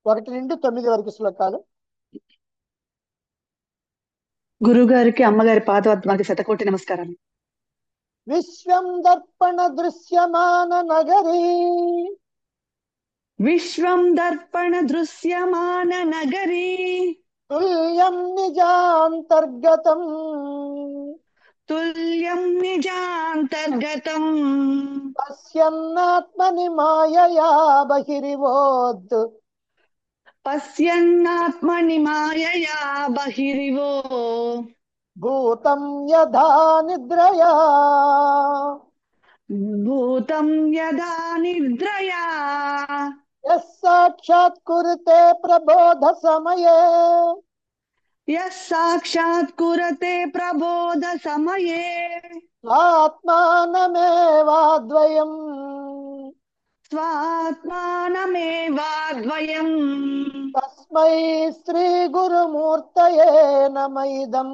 ఒకటి నుండి తొమ్మిది వరకు శ్లోకాలు గురుగారికి అమ్మగారి పాదపద్మాకి శతకోటి నమస్కారాలు విశ్వం దర్పణ దృశ్యమాన నగరీ విశ్వం దర్పణ దృశ్యమాన నగరీ తుల్యం నిజాంతర్గతం తుల్యం నిజాంతర్గతం పశ్యన్నాత్మని మాయయా బహిరివోద్ పశ్యన్నాత్మని మాయయా బహిరివో భూతం యథా నిద్రయా భూతం యదా నిద్రయా యః సాక్షాత్ కురుతే ప్రబోధ సమయే యः సాక్షాత్ కురతే ప్రబోధ సమయే ఆత్మానమేవాద్వయం స్వాత్మానమేవాద్వయం తస్మై శ్రీ గురుమూర్తయే నమైదం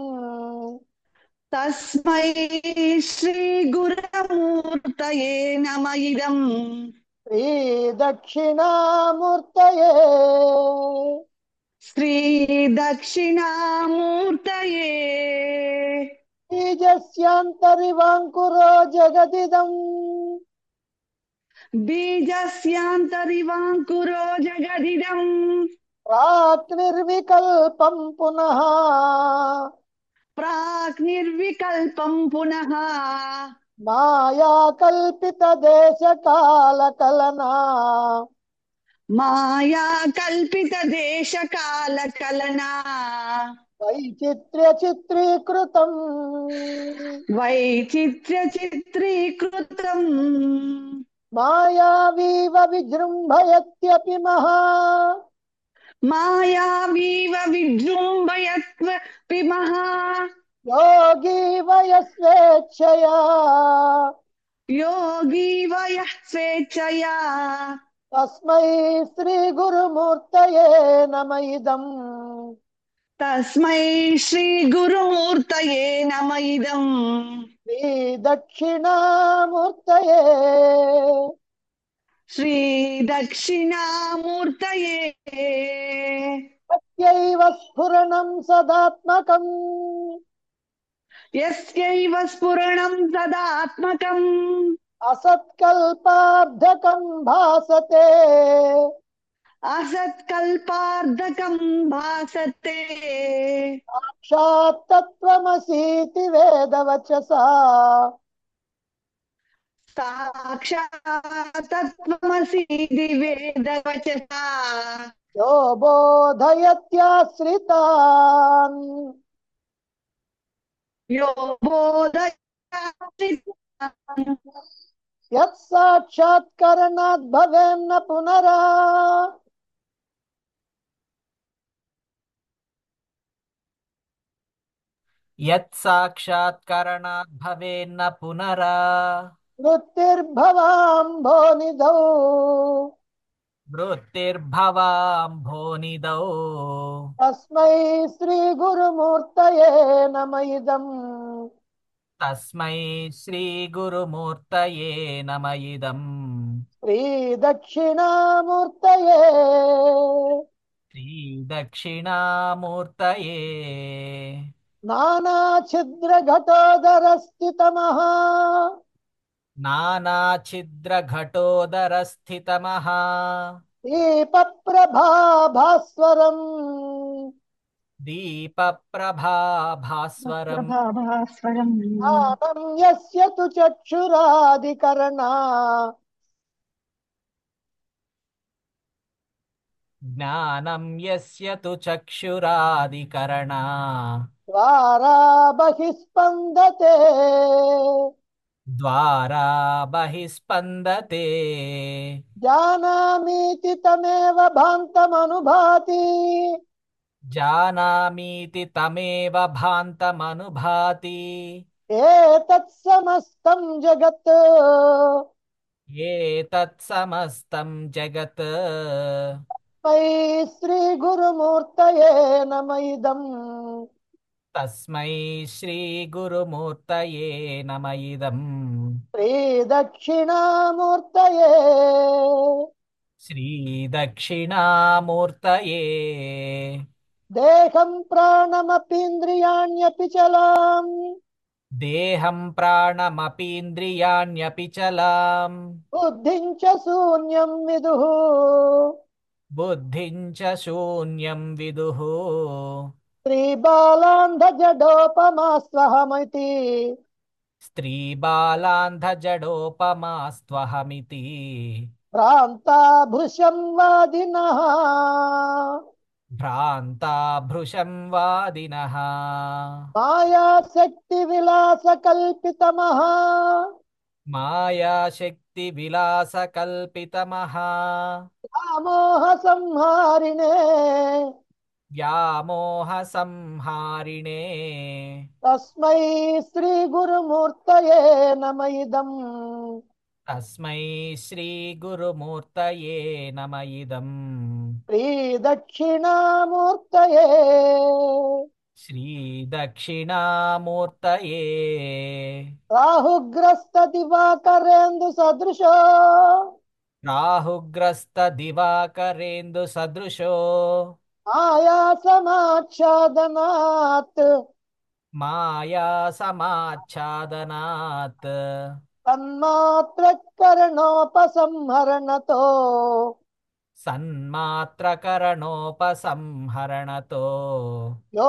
తస్మై శ్రీ గురమూర్తయే నమ ఇదం శ్రీ దక్షిణామూర్తయే శ్రీ దక్షిణామూర్తయే బీజస్యాంతరివాంకురో జగదిదం బీజస్యాంతరివాంకురో జగదిదం ప్రాక్ నిర్వికల్పం పునః ప్రాక్ నిర్వికల్పం పునః మాయా కల్పిత దేశ కాల కలనా మాయా కల్పిత దేశ కాల కలనా వైచిత్ర్య చిత్రీకృతం వైచిత్ర్య చిత్రీకృతం మాయావీవ విజృంభయత్యపి మహా మాయావీవ విజృంభయత్వ పిమః యోగీ వయస్వేచ్ఛయా యోగీ వయః స్వేచ్ఛయా తస్మై శ్రీ గురుమూర్తయే నమైదం తస్మై శ్రీ గురుమూర్తయే నమ ఇదం శ్రీ దక్షిణామూర్తయే శ్రీ దక్షిణామూర్తయే సత్యైవ స్ఫురణం సదాత్మకం యస్యైవ స్ఫురణం సదాత్మకం అసత్కల్పార్థకం భాసతే అసత్కల్పార్ధకం భాసతే సాక్షాత్ తత్వమసీతి వేదవచసా సాక్షాత్తత్వమసీది వేదవచసా యో బోధయత్యాశ్రితాన్ యో బోధయ యత్ సాక్షాత్కరణాత్ భవేన్న పునరా యత్సాక్షాత్కరణాత్ భవేన్న పునరా వృత్తిర్భవాంభోనిధౌ వృత్తిర్భవాంభోనిదౌ తస్మై శ్రీ గురుమూర్తయే నమైదం తస్మై శ్రీ గురుమూర్తయే నమ ఇదం శ్రీ దక్షిణామూర్తయే శ్రీ దక్షిణామూర్తయే నానాఛిద్రఘటోదరస్థితమః నానాఛిద్రఘటోదరస్థితమః దీపప్రభాభాస్వరం దీపప్రభాభాస్వరం ప్రభాభాస్వరం జ్ఞానం యస్య తు చక్షురాదికరణా జ్ఞానం యస్య తు చక్షురాదికరణా ద్వారా బహిస్పందతే ద్వారా బహిస్పందతే జానామీతి తమేవ భాంతమనుభాతి జానామీతి తమేవ భాంతమనుభాతి ఏతత్ సమస్తం జగత్ ఏతత్ సమస్తం జగత్ మై శ్రీ గురుమూర్తయే నమైదం తస్మై శ్రీ గురుమూర్తయే నమ ఇదం శ్రీ దక్షిణామూర్తయే श्रीदक्षिणामूर्तये देहं प्राणमपीन्द्रियाण्यपि चलाम् देहं प्राणमपीन्द्रियाण्यपि चलाम् बुद्धिं च शून्यं विदुः बुद्धिं च शून्यं विदुः स्त्रीबालान्धजडोपमास्वहमिति स्त्रीबालान्धजडोपमास्त्वहमिति भ्रान्ता भृशं वादिनः भ्रान्ता भृशं वादिनः मायाशक्तिविलासकल्पितमः मायाशक्तिविलासकल्पितमः व्यामोहसंहारिणे व्यामोहसंहारिणे तस्मै श्रीगुरुमूर्तये नम इदम् तस्मै श्रीगुरुमूर्तये नम इदम् श्रीदक्षिणामूर्तये श्रीदक्षिणामूर्तये राहुग्रस्तदिवाकरेन्दुसदृशो राहुग्रस्तदिवाकरेन्दुसदृशो आयासमाच्छादनात् मायासमाच्छादनात् तन्मात्रकरणोपसंहरणतो सन्मात्रकरणोपसंहरणतो यो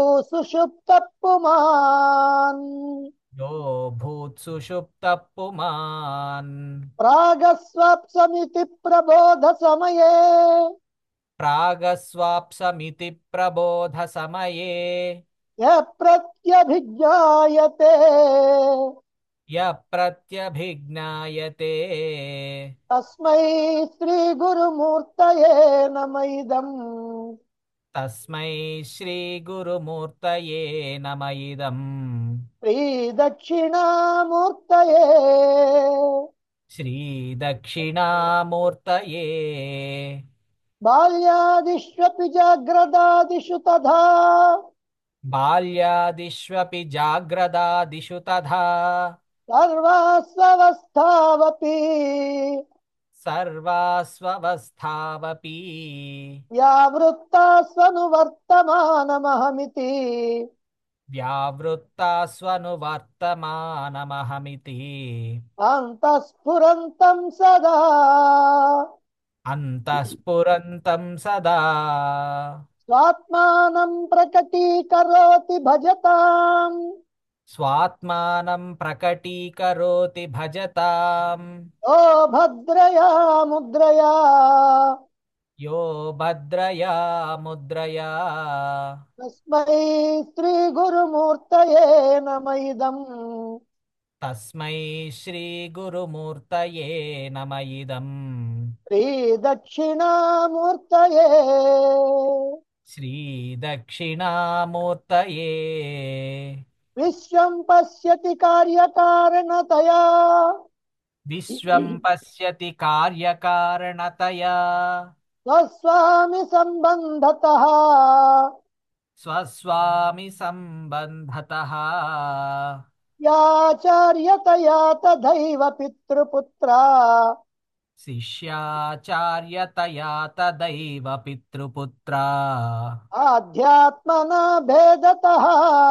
भूसुषुप्तपुमान् यो भूत्सुषुप्तः पुमान् प्रागस्वाप्समिति प्रबोधसमये प्रागस्वाप्समिति प्रबोधसमये यः प्रत्यभिज्ञायते यः प्रत्यभिज्ञायते तस्मै श्रीगुरुमूर्तये नम इदम् तस्मै श्रीगुरुमूर्तये नम इदम् श्रीदक्षिणामूर्तये श्रीदक्षिणामूर्तये बाल्यादिष्वपि जाग्रदादिषु तथा बाल्यादिष्वपि जाग्रदादिषु तथा सर्वास्वस्थावपि सर्वास्वस्थावपि व्यावृत्तास्वनुवर्तमानमहमिति व्यावृत्तास्वनुवर्तमानमहमिति अन्तःस्फुरन्तं सदा अन्तःस्फुरन्तं सदा स्वात्मानं प्रकटीकरोति भजताम् स्वात्मानं प्रकटीकरोति भजताम् ओ भद्रया मुद्रया यो भद्रया मुद्रया तस्मै श्रीगुरुमूर्तये नम इदम् तस्मै श्रीगुरुमूर्तये नम इदम् श्रीदक्षिणामूर्तये श्रीदक्षिणामूर्तये विश्वं पश्यति कार्यकारणतया विश्वं पश्यति कार्यकारणतया स्वस्वामि सम्बन्धतः स्वस्वामि सम्बन्धतः याचार्यतया तथैव पितृपुत्रा शिष्याचार्यतया तदैव पितृपुत्रा आध्यात्मना भेदतः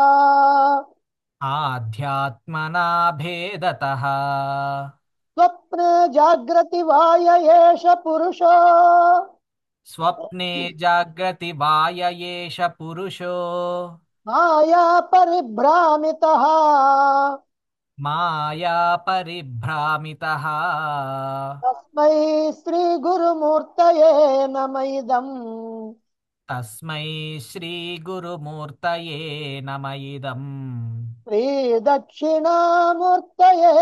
आध्यात्मना भेदतः स्वप्ने जाग्रति वाय एष पुरुषो स्वप्ने जाग्रति वाय एष पुरुषो माया परिभ्रामितः माया परिभ्रामितः तस्मै श्रीगुरुमूर्तये नम इदम् तस्मै श्रीगुरुमूर्तये नम इदम् श्रीदक्षिणामूर्तये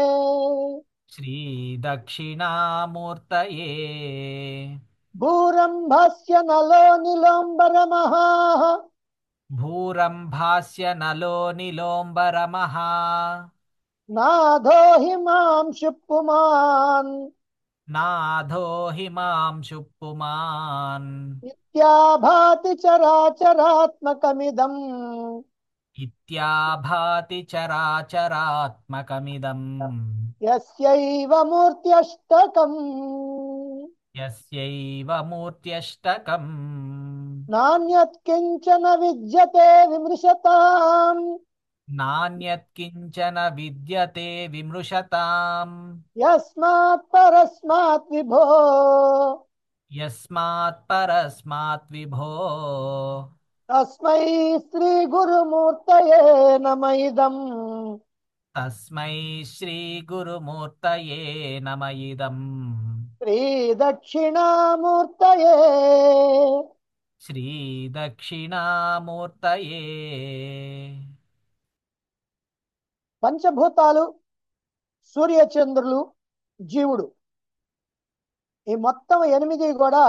श्रीदक्षिणामूर्तये भूरम्भस्य नलो निलोम्बरमहाः भूरम्भास्य नलो निलोम्बरमः नाधो हिमांशु पुमान् नाधो हिमांशु पुमान् इत्याभाति चराचरात्मकमिदम् इत्याभाति चराचरात्मकमिदम् यस्यैव मूर्त्यष्टकम् యస్యైవ మూర్త్యష్టకం నాణ్యత్ కించన విద్యతే విమృశతాం నాణ్యత్కించన విద్యతే విమృశతాం యస్మాత్ పరస్మాత్ విభో యస్మాత్ పరస్మాత్ విభో తస్మై శ్రీ గురుమూర్తయే నమైదం తస్మై శ్రీ గురుమూర్తయే నమ ఇదం శ్రీ దక్షిణామూర్తయే శ్రీ దక్షిణామూర్తయే పంచభూతాలు సూర్యచంద్రులు జీవుడు ఈ మొత్తం ఎనిమిది కూడా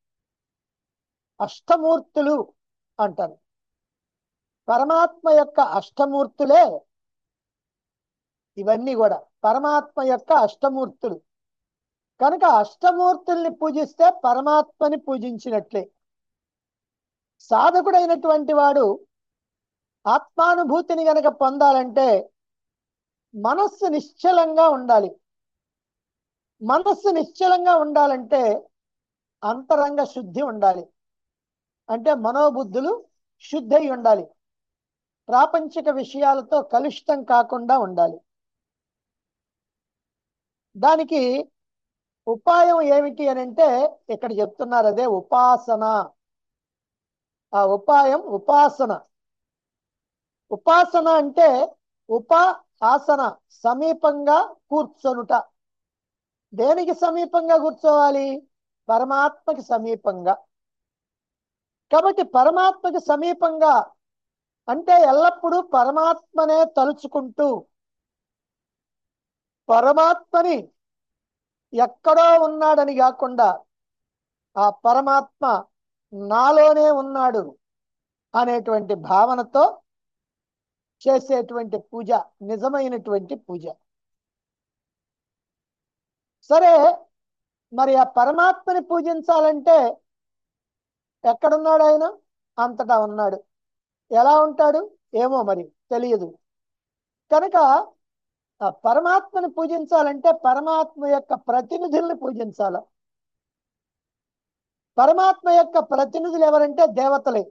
అష్టమూర్తులు అంటారు పరమాత్మ యొక్క అష్టమూర్తులే ఇవన్నీ కూడా పరమాత్మ యొక్క అష్టమూర్తులు కనుక అష్టమూర్తుల్ని పూజిస్తే పరమాత్మని పూజించినట్లే సాధకుడైనటువంటి వాడు ఆత్మానుభూతిని గనక పొందాలంటే మనస్సు నిశ్చలంగా ఉండాలి మనస్సు నిశ్చలంగా ఉండాలంటే అంతరంగ శుద్ధి ఉండాలి అంటే మనోబుద్ధులు శుద్ధి అయి ఉండాలి ప్రాపంచిక విషయాలతో కలుషితం కాకుండా ఉండాలి దానికి ఉపాయం ఏమిటి అని అంటే ఇక్కడ చెప్తున్నారు అదే ఉపాసన ఆ ఉపాయం ఉపాసన ఉపాసన అంటే ఉప ఆసన సమీపంగా కూర్చొనుట దేనికి సమీపంగా కూర్చోవాలి పరమాత్మకి సమీపంగా కాబట్టి పరమాత్మకి సమీపంగా అంటే ఎల్లప్పుడూ పరమాత్మనే తలుచుకుంటూ పరమాత్మని ఎక్కడో ఉన్నాడని కాకుండా ఆ పరమాత్మ నాలోనే ఉన్నాడు అనేటువంటి భావనతో చేసేటువంటి పూజ నిజమైనటువంటి పూజ సరే మరి ఆ పరమాత్మని పూజించాలంటే ఎక్కడున్నాడు ఆయన అంతటా ఉన్నాడు ఎలా ఉంటాడు ఏమో మరి తెలియదు కనుక ఆ పరమాత్మని పూజించాలంటే పరమాత్మ యొక్క ప్రతినిధుల్ని పూజించాల పరమాత్మ యొక్క ప్రతినిధులు ఎవరంటే దేవతలే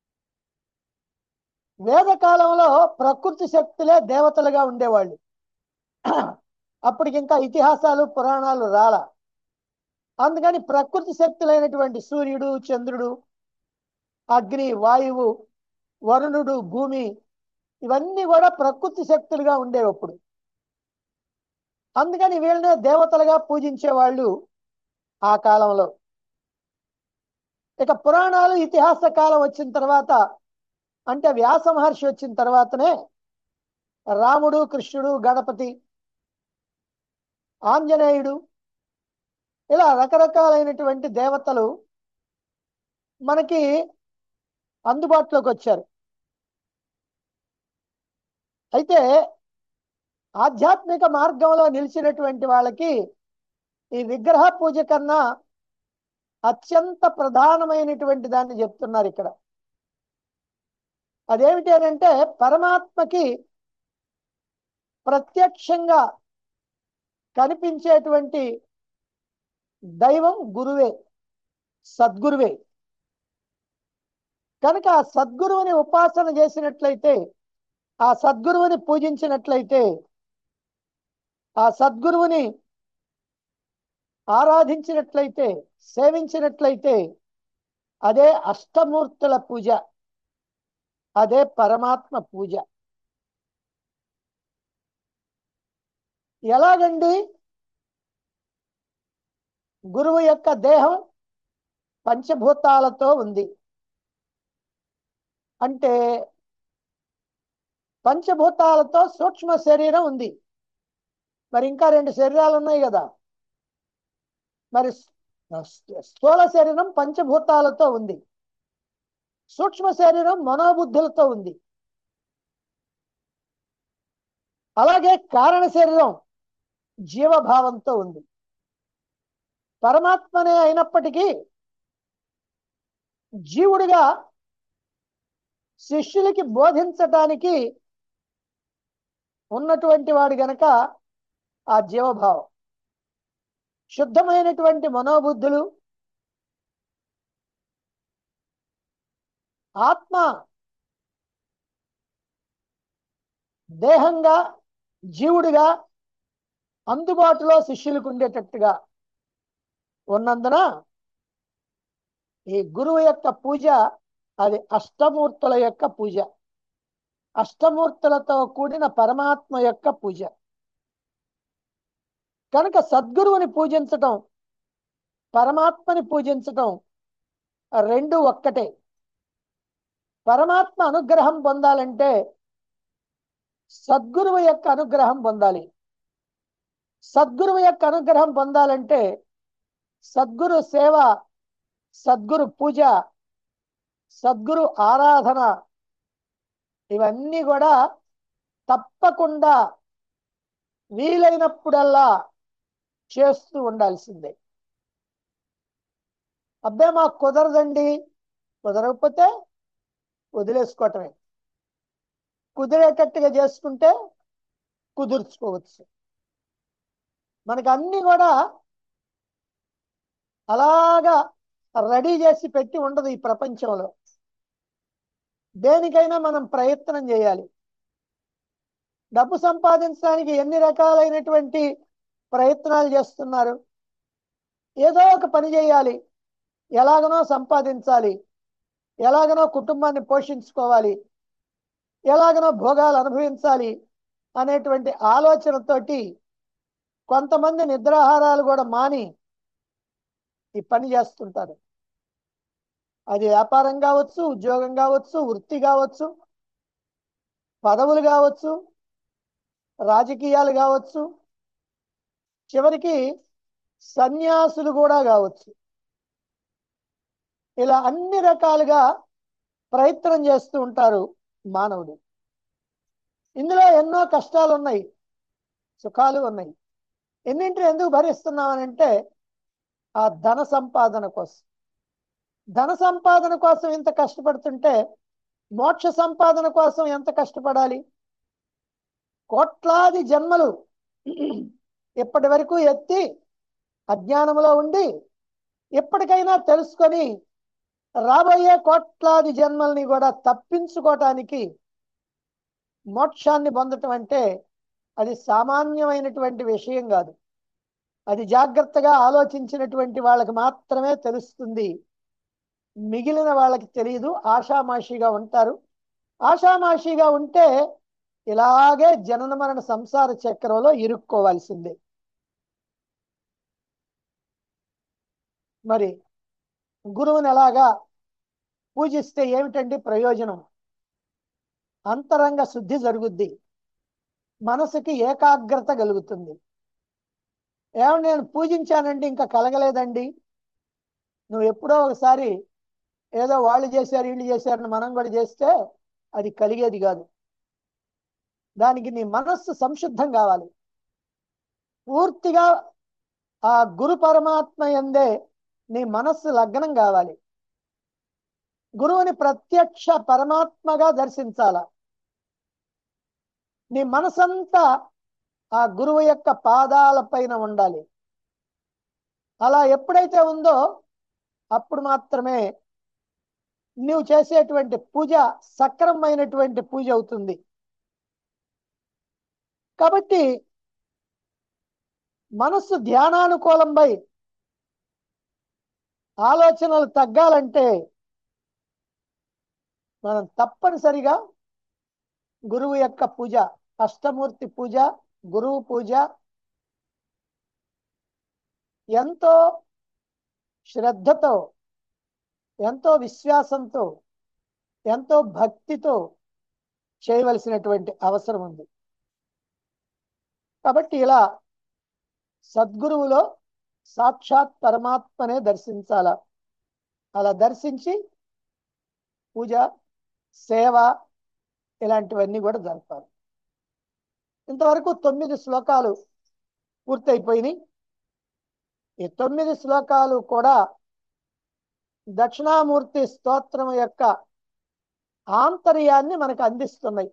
వేదకాలంలో ప్రకృతి శక్తులే దేవతలుగా ఉండేవాళ్ళు అప్పటికి ఇంకా ఇతిహాసాలు పురాణాలు రాల అందుకని ప్రకృతి శక్తులైనటువంటి సూర్యుడు చంద్రుడు అగ్ని వాయువు వరుణుడు భూమి ఇవన్నీ కూడా ప్రకృతి శక్తులుగా ఉండేవి అప్పుడు అందుకని వీళ్ళనే దేవతలుగా పూజించేవాళ్ళు ఆ కాలంలో ఇక పురాణాలు ఇతిహాస కాలం వచ్చిన తర్వాత అంటే వ్యాస మహర్షి వచ్చిన తర్వాతనే రాముడు కృష్ణుడు గణపతి ఆంజనేయుడు ఇలా రకరకాలైనటువంటి దేవతలు మనకి అందుబాటులోకి వచ్చారు అయితే ఆధ్యాత్మిక మార్గంలో నిలిచినటువంటి వాళ్ళకి ఈ విగ్రహ పూజ కన్నా అత్యంత ప్రధానమైనటువంటి దాన్ని చెప్తున్నారు ఇక్కడ అదేమిటి అని అంటే పరమాత్మకి ప్రత్యక్షంగా కనిపించేటువంటి దైవం గురువే సద్గురువే కనుక ఆ సద్గురువుని ఉపాసన చేసినట్లయితే ఆ సద్గురువుని పూజించినట్లయితే ఆ సద్గురువుని ఆరాధించినట్లయితే సేవించినట్లయితే అదే అష్టమూర్తుల పూజ అదే పరమాత్మ పూజ ఎలాగండి గురువు యొక్క దేహం పంచభూతాలతో ఉంది అంటే పంచభూతాలతో సూక్ష్మ శరీరం ఉంది మరి ఇంకా రెండు శరీరాలు ఉన్నాయి కదా మరి స్థూల శరీరం పంచభూతాలతో ఉంది సూక్ష్మ శరీరం మనోబుద్ధులతో ఉంది అలాగే కారణ శరీరం జీవభావంతో ఉంది పరమాత్మనే అయినప్పటికీ జీవుడిగా శిష్యులకి బోధించటానికి ఉన్నటువంటి వాడు గనక ఆ జీవభావం శుద్ధమైనటువంటి మనోబుద్ధులు ఆత్మ దేహంగా జీవుడిగా అందుబాటులో శిష్యులకు ఉండేటట్టుగా ఉన్నందున ఈ గురువు యొక్క పూజ అది అష్టమూర్తుల యొక్క పూజ అష్టమూర్తులతో కూడిన పరమాత్మ యొక్క పూజ కనుక సద్గురువుని పూజించటం పరమాత్మని పూజించటం రెండు ఒక్కటే పరమాత్మ అనుగ్రహం పొందాలంటే సద్గురువు యొక్క అనుగ్రహం పొందాలి సద్గురువు యొక్క అనుగ్రహం పొందాలంటే సద్గురు సేవ సద్గురు పూజ సద్గురు ఆరాధన ఇవన్నీ కూడా తప్పకుండా వీలైనప్పుడల్లా చేస్తూ ఉండాల్సిందే అబ్బే మాకు కుదరదండి కుదరకపోతే వదిలేసుకోవటమే కుదిరేటట్టుగా చేసుకుంటే కుదుర్చుకోవచ్చు మనకు అన్ని కూడా అలాగా రెడీ చేసి పెట్టి ఉండదు ఈ ప్రపంచంలో దేనికైనా మనం ప్రయత్నం చేయాలి డబ్బు సంపాదించడానికి ఎన్ని రకాలైనటువంటి ప్రయత్నాలు చేస్తున్నారు ఏదో ఒక పని చేయాలి ఎలాగనో సంపాదించాలి ఎలాగనో కుటుంబాన్ని పోషించుకోవాలి ఎలాగనో భోగాలు అనుభవించాలి అనేటువంటి ఆలోచనతోటి కొంతమంది నిద్రాహారాలు కూడా మాని ఈ పని చేస్తుంటారు అది వ్యాపారం కావచ్చు ఉద్యోగం కావచ్చు వృత్తి కావచ్చు పదవులు కావచ్చు రాజకీయాలు కావచ్చు చివరికి సన్యాసులు కూడా కావచ్చు ఇలా అన్ని రకాలుగా ప్రయత్నం చేస్తూ ఉంటారు మానవుడు ఇందులో ఎన్నో కష్టాలు ఉన్నాయి సుఖాలు ఉన్నాయి ఎన్నింటిని ఎందుకు భరిస్తున్నామనంటే ఆ ధన సంపాదన కోసం ధన సంపాదన కోసం ఇంత కష్టపడుతుంటే మోక్ష సంపాదన కోసం ఎంత కష్టపడాలి కోట్లాది జన్మలు ఇప్పటి వరకు ఎత్తి అజ్ఞానంలో ఉండి ఎప్పటికైనా తెలుసుకొని రాబోయే కోట్లాది జన్మల్ని కూడా తప్పించుకోవటానికి మోక్షాన్ని పొందటం అంటే అది సామాన్యమైనటువంటి విషయం కాదు అది జాగ్రత్తగా ఆలోచించినటువంటి వాళ్ళకి మాత్రమే తెలుస్తుంది మిగిలిన వాళ్ళకి తెలియదు ఆషామాషిగా ఉంటారు ఆషామాషిగా ఉంటే ఇలాగే జనన మరణ సంసార చక్రంలో ఇరుక్కోవాల్సిందే మరి గురువుని ఎలాగా పూజిస్తే ఏమిటండి ప్రయోజనం అంతరంగ శుద్ధి జరుగుద్ది మనసుకి ఏకాగ్రత కలుగుతుంది ఏమన్నా నేను పూజించానండి ఇంకా కలగలేదండి నువ్వు ఎప్పుడో ఒకసారి ఏదో వాళ్ళు చేశారు వీళ్ళు చేశారని మనం కూడా చేస్తే అది కలిగేది కాదు దానికి నీ మనస్సు సంశుద్ధం కావాలి పూర్తిగా ఆ గురు పరమాత్మ ఎందే నీ మనస్సు లగ్నం కావాలి గురువుని ప్రత్యక్ష పరమాత్మగా దర్శించాల నీ మనసంతా ఆ గురువు యొక్క పాదాల పైన ఉండాలి అలా ఎప్పుడైతే ఉందో అప్పుడు మాత్రమే నువ్వు చేసేటువంటి పూజ సక్రమైనటువంటి పూజ అవుతుంది కాబట్టి మనస్సు ధ్యానానుకూలంపై ఆలోచనలు తగ్గాలంటే మనం తప్పనిసరిగా గురువు యొక్క పూజ అష్టమూర్తి పూజ గురువు పూజ ఎంతో శ్రద్ధతో ఎంతో విశ్వాసంతో ఎంతో భక్తితో చేయవలసినటువంటి అవసరం ఉంది కాబట్టి ఇలా సద్గురువులో సాక్షాత్ పరమాత్మనే దర్శించాల అలా దర్శించి పూజ సేవ ఇలాంటివన్నీ కూడా జరపాలి ఇంతవరకు తొమ్మిది శ్లోకాలు పూర్తయిపోయినాయి ఈ తొమ్మిది శ్లోకాలు కూడా దక్షిణామూర్తి స్తోత్రం యొక్క ఆంతర్యాన్ని మనకు అందిస్తున్నాయి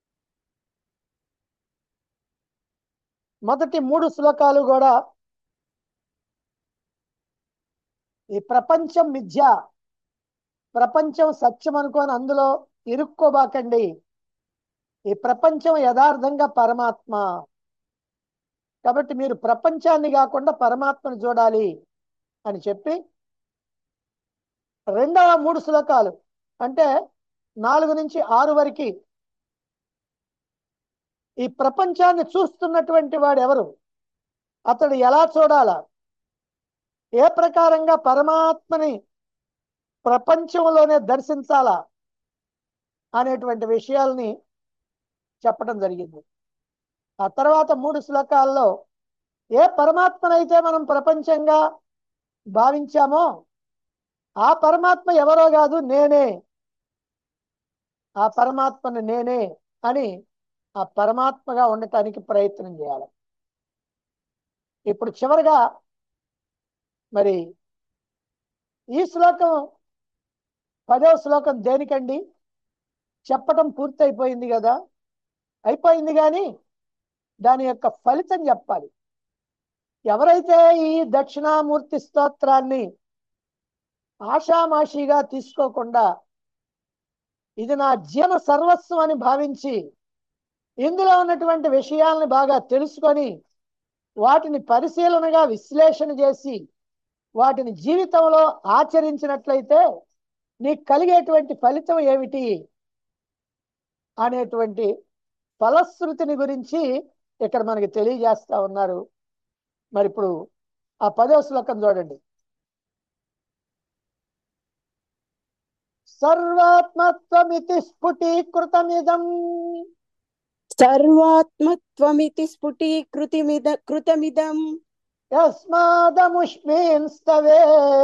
మొదటి మూడు శ్లోకాలు కూడా ఈ ప్రపంచం మిథ్య ప్రపంచం సత్యం అనుకొని అందులో ఇరుక్కోబాకండి ఈ ప్రపంచం యథార్థంగా పరమాత్మ కాబట్టి మీరు ప్రపంచాన్ని కాకుండా పరమాత్మను చూడాలి అని చెప్పి రెండవ మూడు శ్లోకాలు అంటే నాలుగు నుంచి ఆరు వరకు ఈ ప్రపంచాన్ని చూస్తున్నటువంటి వాడు ఎవరు అతడు ఎలా చూడాలా ఏ ప్రకారంగా పరమాత్మని ప్రపంచంలోనే దర్శించాలా అనేటువంటి విషయాల్ని చెప్పడం జరిగింది ఆ తర్వాత మూడు శ్లోకాల్లో ఏ పరమాత్మనైతే మనం ప్రపంచంగా భావించామో ఆ పరమాత్మ ఎవరో కాదు నేనే ఆ పరమాత్మను నేనే అని ఆ పరమాత్మగా ఉండటానికి ప్రయత్నం చేయాలి ఇప్పుడు చివరిగా మరి ఈ శ్లోకం పదవ శ్లోకం దేనికండి చెప్పటం పూర్తయిపోయింది కదా అయిపోయింది కానీ దాని యొక్క ఫలితం చెప్పాలి ఎవరైతే ఈ దక్షిణామూర్తి స్తోత్రాన్ని ఆషామాషిగా తీసుకోకుండా ఇది నా జీవన సర్వస్వం అని భావించి ఇందులో ఉన్నటువంటి విషయాల్ని బాగా తెలుసుకొని వాటిని పరిశీలనగా విశ్లేషణ చేసి వాటిని జీవితంలో ఆచరించినట్లయితే నీకు కలిగేటువంటి ఫలితం ఏమిటి అనేటువంటి ఫలశ్రుతిని గురించి ఇక్కడ మనకి తెలియజేస్తా ఉన్నారు మరి ఇప్పుడు ఆ పదో శ్లోకం చూడండి సర్వాత్మత్వమితి స్ఫుటీకృతమిదం సర్వాత్మత్వమితి స్ఫుటీకృతిమిద కృతమిదం యస్మాదముష్మీన్ స్తవే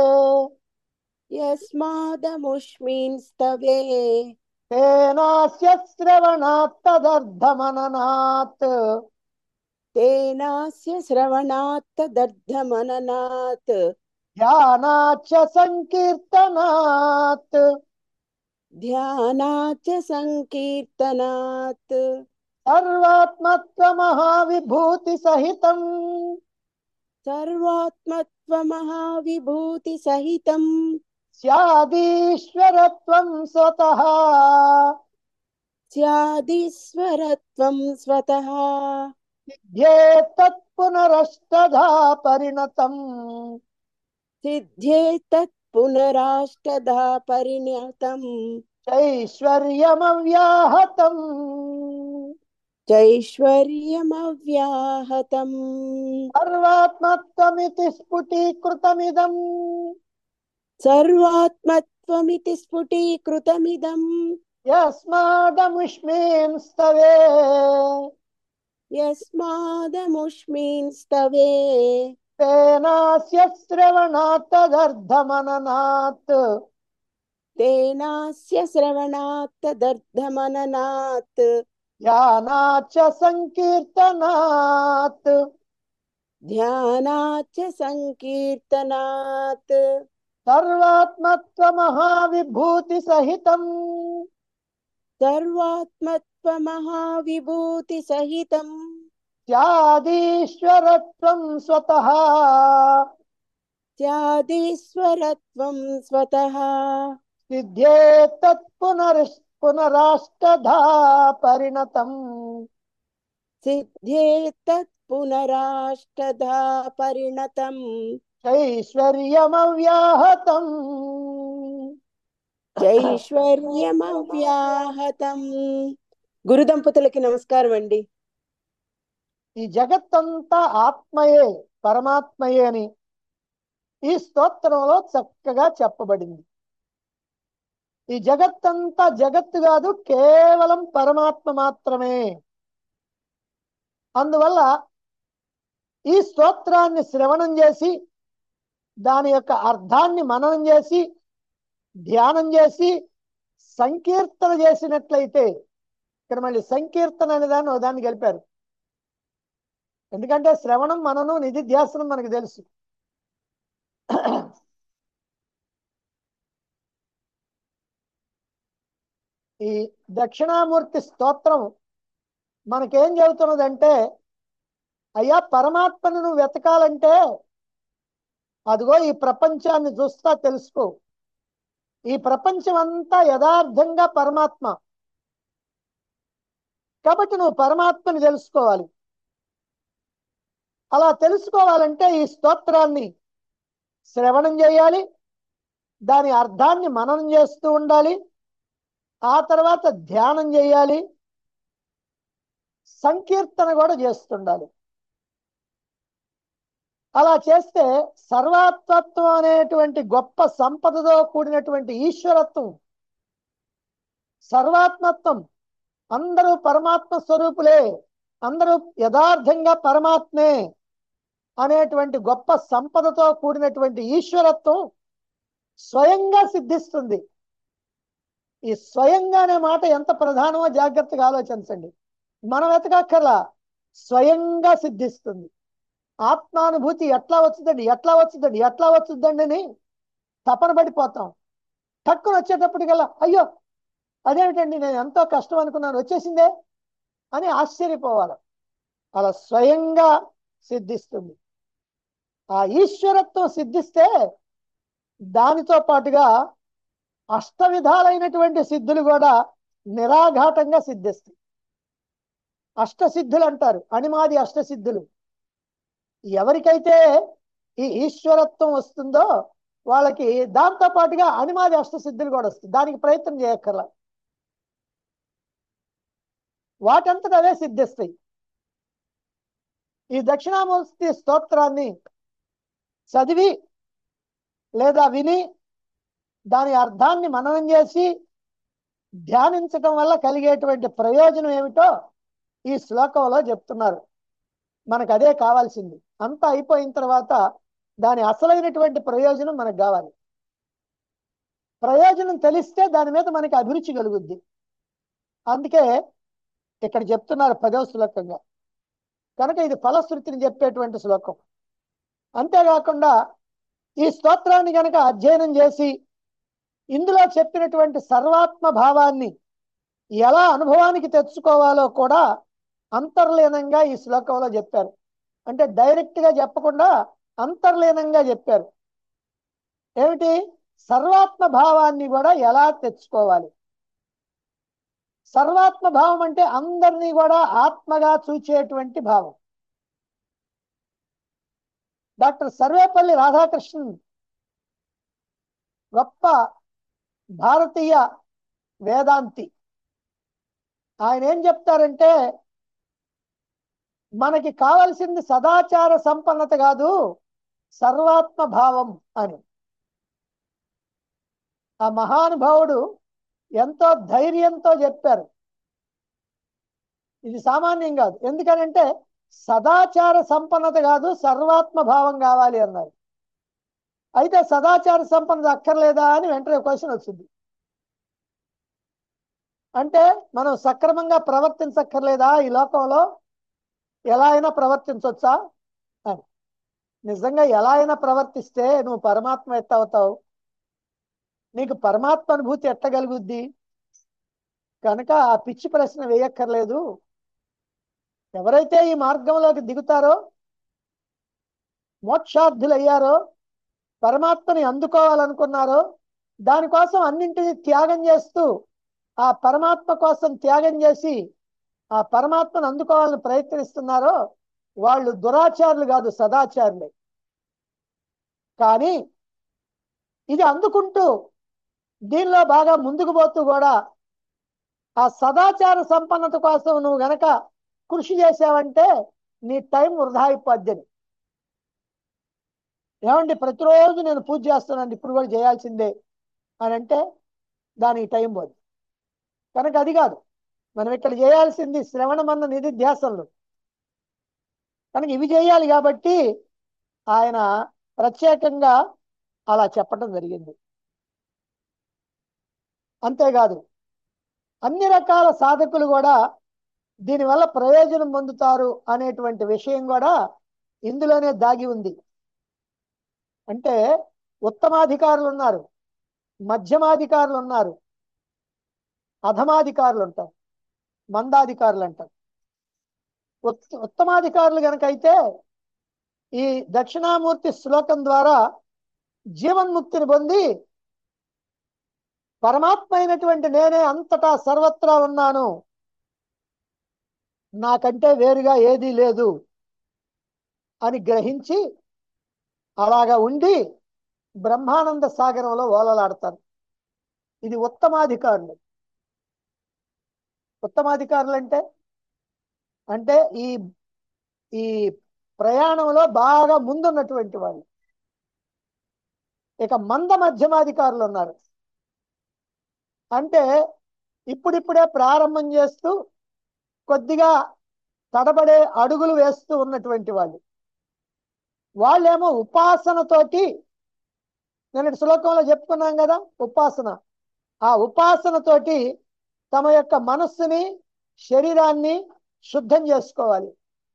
యస్మాదముష్మిన్ స్తవే తేనాస్య శ్రవణాత్ తదర్థమననాత్ తేనాస్య శ్రవణాత్ దర్ధమననాత్ ధ్యానాచ సంకీర్తనాత్ ధ్యానాచ సంకీర్తనాత్ సర్వాత్మత్వ మహావిభూతి సహితం సర్వాత్మత్వ మహావిభూతి సహితం స్యాదీశ్వరత్వం స్వతః స్యాదీశ్వరత్వం స్వతః సిద్ధ్యేతత్ పునరష్టధా పరిణతం సిద్ధ్యేతత్ పునరాష్టదా పరిణతం చైశ్వర్యమవ్యాహతం చైశ్వర్యమవ్యాహతం సర్వాత్మత్వమితి స్ఫుటీకృతమిదం సర్వాత్మత్వమితి స్ఫుటీకృతమిదం యస్మాదముష్మీన్ స్తవే యస్మాదముష్మిన్ స్తవే తేనాస్య శ్రవణాత్ తదర్థమననాత్ తేనాస్య శ్రవణాత్తదర్థమననాత్ ధ్యానాచ సంకీర్తనాత్ ధ్యానాచ సంకీర్తనాత్ సర్వాత్మత్వ మహావిభూతి సహితం సర్వాత్మత్వ మహావిభూతి సహితం స్యాదీశ్వరత్వం స్వతః స్యాదీశ్వరత్వం స్వతః సిద్ధ్యేతత్ పునరిష్ పునరాష్టధా పరిణతం సిద్ధ్యేతత్ పునరాష్టధా పరిణతం చైశ్వర్యమవ్యాహతం చైశ్వర్యమవ్యాహతం గురు దంపతులకి నమస్కారం అండి ఈ జగత్తంతా ఆత్మయే పరమాత్మయే అని ఈ స్తోత్రంలో చక్కగా చెప్పబడింది ఈ జగత్తంతా జగత్తు కాదు కేవలం పరమాత్మ మాత్రమే అందువల్ల ఈ స్తోత్రాన్ని శ్రవణం చేసి దాని యొక్క అర్థాన్ని మననం చేసి ధ్యానం చేసి సంకీర్తన చేసినట్లయితే ఇక్కడ మళ్ళీ సంకీర్తన అనే దాన్ని ఒక దాన్ని గెలిపారు ఎందుకంటే శ్రవణం మననం నిధిధ్యాసనం మనకు తెలుసు ఈ దక్షిణామూర్తి స్తోత్రం మనకేం చెబుతున్నదంటే అయ్యా పరమాత్మను నువ్వు వెతకాలంటే అదిగో ఈ ప్రపంచాన్ని చూస్తా తెలుసుకో ఈ ప్రపంచం అంతా యథార్థంగా పరమాత్మ కాబట్టి నువ్వు పరమాత్మని తెలుసుకోవాలి అలా తెలుసుకోవాలంటే ఈ స్తోత్రాన్ని శ్రవణం చేయాలి దాని అర్థాన్ని మననం చేస్తూ ఉండాలి ఆ తర్వాత ధ్యానం చేయాలి సంకీర్తన కూడా చేస్తుండాలి అలా చేస్తే సర్వాత్మత్వం అనేటువంటి గొప్ప సంపదతో కూడినటువంటి ఈశ్వరత్వం సర్వాత్మత్వం అందరూ పరమాత్మ స్వరూపులే అందరూ యథార్థంగా పరమాత్మే అనేటువంటి గొప్ప సంపదతో కూడినటువంటి ఈశ్వరత్వం స్వయంగా సిద్ధిస్తుంది ఈ స్వయంగా అనే మాట ఎంత ప్రధానమో జాగ్రత్తగా ఆలోచించండి మనం వెతకక్కర్లా స్వయంగా సిద్ధిస్తుంది ఆత్మానుభూతి ఎట్లా వచ్చిందండి ఎట్లా వచ్చిందండి ఎట్లా వచ్చిందండి అని తపన పడిపోతాం టక్కున వచ్చేటప్పటికల్లా అయ్యో అదేమిటండి నేను ఎంతో కష్టం అనుకున్నాను వచ్చేసిందే అని ఆశ్చర్యపోవాలి అలా స్వయంగా సిద్ధిస్తుంది ఆ ఈశ్వరత్వం సిద్ధిస్తే దానితో పాటుగా అష్ట విధాలైనటువంటి సిద్ధులు కూడా నిరాఘాటంగా సిద్ధిస్తాయి అష్టసిద్ధులు అంటారు అనిమాది అష్టసిద్ధులు ఎవరికైతే ఈ ఈశ్వరత్వం వస్తుందో వాళ్ళకి దాంతో పాటుగా అనిమాది అష్టసిద్ధులు కూడా వస్తుంది దానికి ప్రయత్నం చేయక్కర్లా వాటంతట అవే సిద్ధిస్తాయి ఈ దక్షిణామూర్తి స్తోత్రాన్ని చదివి లేదా విని దాని అర్థాన్ని మననం చేసి ధ్యానించటం వల్ల కలిగేటువంటి ప్రయోజనం ఏమిటో ఈ శ్లోకంలో చెప్తున్నారు మనకు అదే కావాల్సింది అంతా అయిపోయిన తర్వాత దాని అసలైనటువంటి ప్రయోజనం మనకు కావాలి ప్రయోజనం తెలిస్తే దాని మీద మనకి అభిరుచి కలుగుద్ది అందుకే ఇక్కడ చెప్తున్నారు పదవ శ్లోకంగా కనుక ఇది ఫలశ్రుతిని చెప్పేటువంటి శ్లోకం అంతేకాకుండా ఈ స్తోత్రాన్ని కనుక అధ్యయనం చేసి ఇందులో చెప్పినటువంటి సర్వాత్మ భావాన్ని ఎలా అనుభవానికి తెచ్చుకోవాలో కూడా అంతర్లీనంగా ఈ శ్లోకంలో చెప్పారు అంటే డైరెక్ట్ గా చెప్పకుండా అంతర్లీనంగా చెప్పారు ఏమిటి సర్వాత్మ భావాన్ని కూడా ఎలా తెచ్చుకోవాలి సర్వాత్మ భావం అంటే అందరినీ కూడా ఆత్మగా చూచేటువంటి భావం డాక్టర్ సర్వేపల్లి రాధాకృష్ణన్ గొప్ప భారతీయ వేదాంతి ఆయన ఏం చెప్తారంటే మనకి కావలసింది సదాచార సంపన్నత కాదు సర్వాత్మ భావం అని ఆ మహానుభావుడు ఎంతో ధైర్యంతో చెప్పారు ఇది సామాన్యం కాదు ఎందుకనంటే సదాచార సంపన్నత కాదు సర్వాత్మ భావం కావాలి అన్నారు అయితే సదాచార సంపన్నత అక్కర్లేదా అని వెంటనే క్వశ్చన్ వచ్చింది అంటే మనం సక్రమంగా ప్రవర్తించక్కర్లేదా ఈ లోకంలో ఎలా అయినా ప్రవర్తించవచ్చా అని నిజంగా ఎలా అయినా ప్రవర్తిస్తే నువ్వు పరమాత్మ ఎట్ట అవుతావు నీకు పరమాత్మ అనుభూతి ఎట్టగలుగుద్ది కనుక ఆ పిచ్చి ప్రశ్న వేయక్కర్లేదు ఎవరైతే ఈ మార్గంలోకి దిగుతారో మోక్షార్థులయ్యారో పరమాత్మని అందుకోవాలనుకున్నారో దానికోసం అన్నింటినీ త్యాగం చేస్తూ ఆ పరమాత్మ కోసం త్యాగం చేసి ఆ పరమాత్మను అందుకోవాలని ప్రయత్నిస్తున్నారో వాళ్ళు దురాచారులు కాదు సదాచారులే కానీ ఇది అందుకుంటూ దీనిలో బాగా ముందుకు పోతూ కూడా ఆ సదాచార సంపన్నత కోసం నువ్వు గనక కృషి చేసావంటే నీ టైం వృధా అయిపోద్దని ఏమండి ప్రతిరోజు నేను పూజ చేస్తున్నాను ఇప్పుడు కూడా చేయాల్సిందే అని అంటే దానికి టైం పోదు కనుక అది కాదు మనం ఇక్కడ చేయాల్సింది శ్రవణమన్న నిధి ధ్యాసంలో కనుక ఇవి చేయాలి కాబట్టి ఆయన ప్రత్యేకంగా అలా చెప్పడం జరిగింది అంతేకాదు అన్ని రకాల సాధకులు కూడా దీనివల్ల ప్రయోజనం పొందుతారు అనేటువంటి విషయం కూడా ఇందులోనే దాగి ఉంది అంటే ఉత్తమాధికారులు ఉన్నారు మధ్యమాధికారులు ఉన్నారు అధమాధికారులు ఉంటారు మందాధికారులు అంటారు ఉత్ ఉత్తమాధికారులు కనుక అయితే ఈ దక్షిణామూర్తి శ్లోకం ద్వారా జీవన్ముక్తిని పొంది పరమాత్మ అయినటువంటి నేనే అంతటా సర్వత్రా ఉన్నాను నాకంటే వేరుగా ఏదీ లేదు అని గ్రహించి అలాగా ఉండి బ్రహ్మానంద సాగరంలో ఓలలాడతారు ఇది ఉత్తమాధికారులు ఉత్తమాధికారులు అంటే అంటే ఈ ఈ ప్రయాణంలో బాగా ముందున్నటువంటి వాళ్ళు ఇక మంద మధ్యమాధికారులు ఉన్నారు అంటే ఇప్పుడిప్పుడే ప్రారంభం చేస్తూ కొద్దిగా తడబడే అడుగులు వేస్తూ ఉన్నటువంటి వాళ్ళు వాళ్ళేమో ఉపాసనతోటి నేను శ్లోకంలో చెప్పుకున్నాం కదా ఉపాసన ఆ ఉపాసనతోటి తమ యొక్క మనస్సుని శరీరాన్ని శుద్ధం చేసుకోవాలి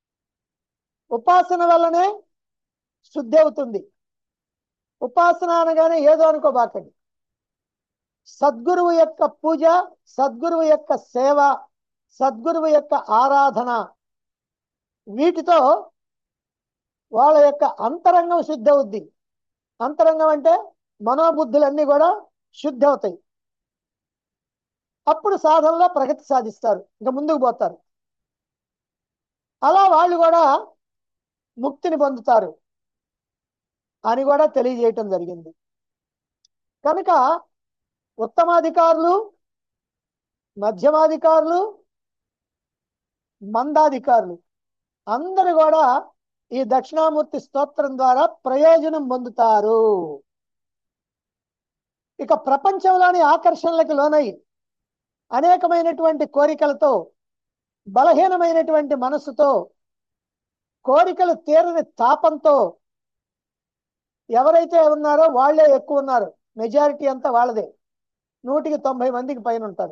ఉపాసన వల్లనే శుద్ధి అవుతుంది ఉపాసన అనగానే ఏదో అనుకోబాకండి సద్గురువు యొక్క పూజ సద్గురువు యొక్క సేవ సద్గురువు యొక్క ఆరాధన వీటితో వాళ్ళ యొక్క అంతరంగం శుద్ధి అవుద్ది అంతరంగం అంటే మనోబుద్ధులన్నీ కూడా శుద్ధి అవుతాయి అప్పుడు సాధనలో ప్రగతి సాధిస్తారు ఇంకా ముందుకు పోతారు అలా వాళ్ళు కూడా ముక్తిని పొందుతారు అని కూడా తెలియజేయటం జరిగింది కనుక ఉత్తమాధికారులు మధ్యమాధికారులు మందాధికారులు అందరు కూడా ఈ దక్షిణామూర్తి స్తోత్రం ద్వారా ప్రయోజనం పొందుతారు ఇక ప్రపంచంలోని ఆకర్షణలకు లోనై అనేకమైనటువంటి కోరికలతో బలహీనమైనటువంటి మనసుతో కోరికలు తీరని తాపంతో ఎవరైతే ఉన్నారో వాళ్ళే ఎక్కువ ఉన్నారు మెజారిటీ అంతా వాళ్ళదే నూటికి తొంభై మందికి పైన ఉంటారు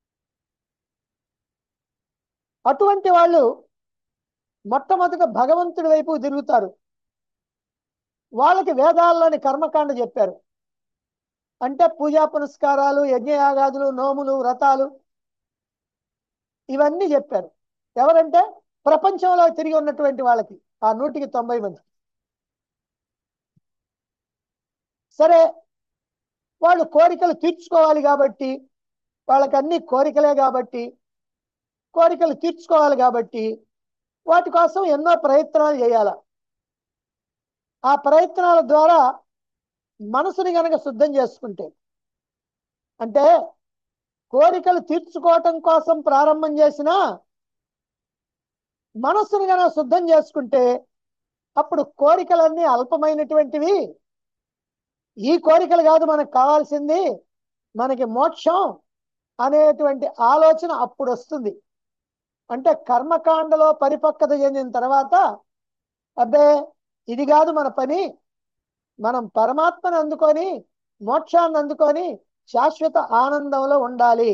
అటువంటి వాళ్ళు మొట్టమొదట భగవంతుడి వైపు తిరుగుతారు వాళ్ళకి వేదాల్లోని కర్మకాండ చెప్పారు అంటే పూజా పునస్కారాలు యజ్ఞయాగాదులు నోములు వ్రతాలు ఇవన్నీ చెప్పారు ఎవరంటే ప్రపంచంలో తిరిగి ఉన్నటువంటి వాళ్ళకి ఆ నూటికి తొంభై మంది సరే వాళ్ళు కోరికలు తీర్చుకోవాలి కాబట్టి వాళ్ళకి అన్ని కోరికలే కాబట్టి కోరికలు తీర్చుకోవాలి కాబట్టి వాటి కోసం ఎన్నో ప్రయత్నాలు చేయాల ఆ ప్రయత్నాల ద్వారా మనసుని గనక శుద్ధం చేసుకుంటే అంటే కోరికలు తీర్చుకోవటం కోసం ప్రారంభం చేసిన మనస్సును గనక శుద్ధం చేసుకుంటే అప్పుడు కోరికలన్నీ అల్పమైనటువంటివి ఈ కోరికలు కాదు మనకు కావాల్సింది మనకి మోక్షం అనేటువంటి ఆలోచన అప్పుడు వస్తుంది అంటే కర్మకాండలో పరిపక్వత చెందిన తర్వాత అబ్బే ఇది కాదు మన పని మనం పరమాత్మను అందుకొని మోక్షాన్ని అందుకొని శాశ్వత ఆనందంలో ఉండాలి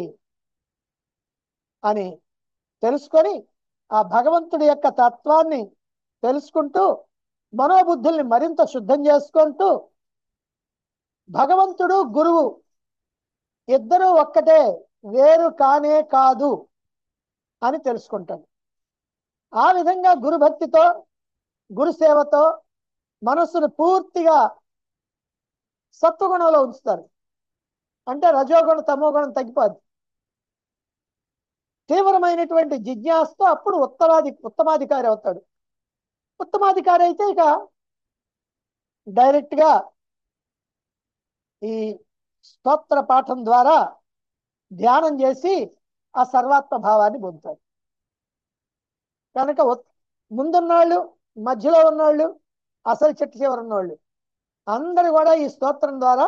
అని తెలుసుకొని ఆ భగవంతుడి యొక్క తత్వాన్ని తెలుసుకుంటూ మనోబుద్ధుల్ని మరింత శుద్ధం చేసుకుంటూ భగవంతుడు గురువు ఇద్దరు ఒక్కటే వేరు కానే కాదు అని తెలుసుకుంటాడు ఆ విధంగా గురుభక్తితో గురు సేవతో మనస్సును పూర్తిగా సత్వగుణంలో ఉంచుతారు అంటే రజోగుణం తమోగుణం తగ్గిపోద్ది తీవ్రమైనటువంటి జిజ్ఞాసతో అప్పుడు ఉత్తరాధి ఉత్తమాధికారి అవుతాడు ఉత్తమాధికారి అయితే ఇక డైరెక్ట్ గా ఈ స్తోత్ర పాఠం ద్వారా ధ్యానం చేసి ఆ సర్వాత్మ భావాన్ని పొందుతారు కనుక ఉత్- ముందున్నోళ్ళు మధ్యలో ఉన్నోళ్ళు అసలు చెట్టు చివర ఉన్నోళ్ళు అందరు కూడా ఈ స్తోత్రం ద్వారా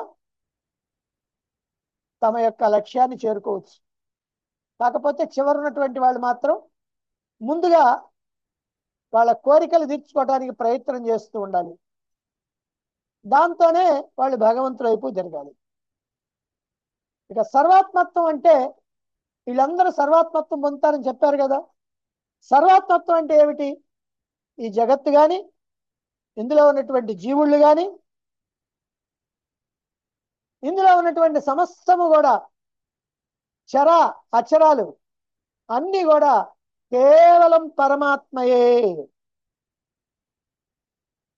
తమ యొక్క లక్ష్యాన్ని చేరుకోవచ్చు కాకపోతే చివరున్నటువంటి వాళ్ళు మాత్రం ముందుగా వాళ్ళ కోరికలు తీర్చుకోవడానికి ప్రయత్నం చేస్తూ ఉండాలి దాంతోనే వాళ్ళు భగవంతుడి వైపు జరగాలి ఇక సర్వాత్మత్వం అంటే వీళ్ళందరూ సర్వాత్మత్వం పొందుతారని చెప్పారు కదా సర్వాత్మత్వం అంటే ఏమిటి ఈ జగత్తు కానీ ఇందులో ఉన్నటువంటి జీవుళ్ళు కానీ ఇందులో ఉన్నటువంటి సమస్తము కూడా చర అచరాలు అన్ని కూడా కేవలం పరమాత్మయే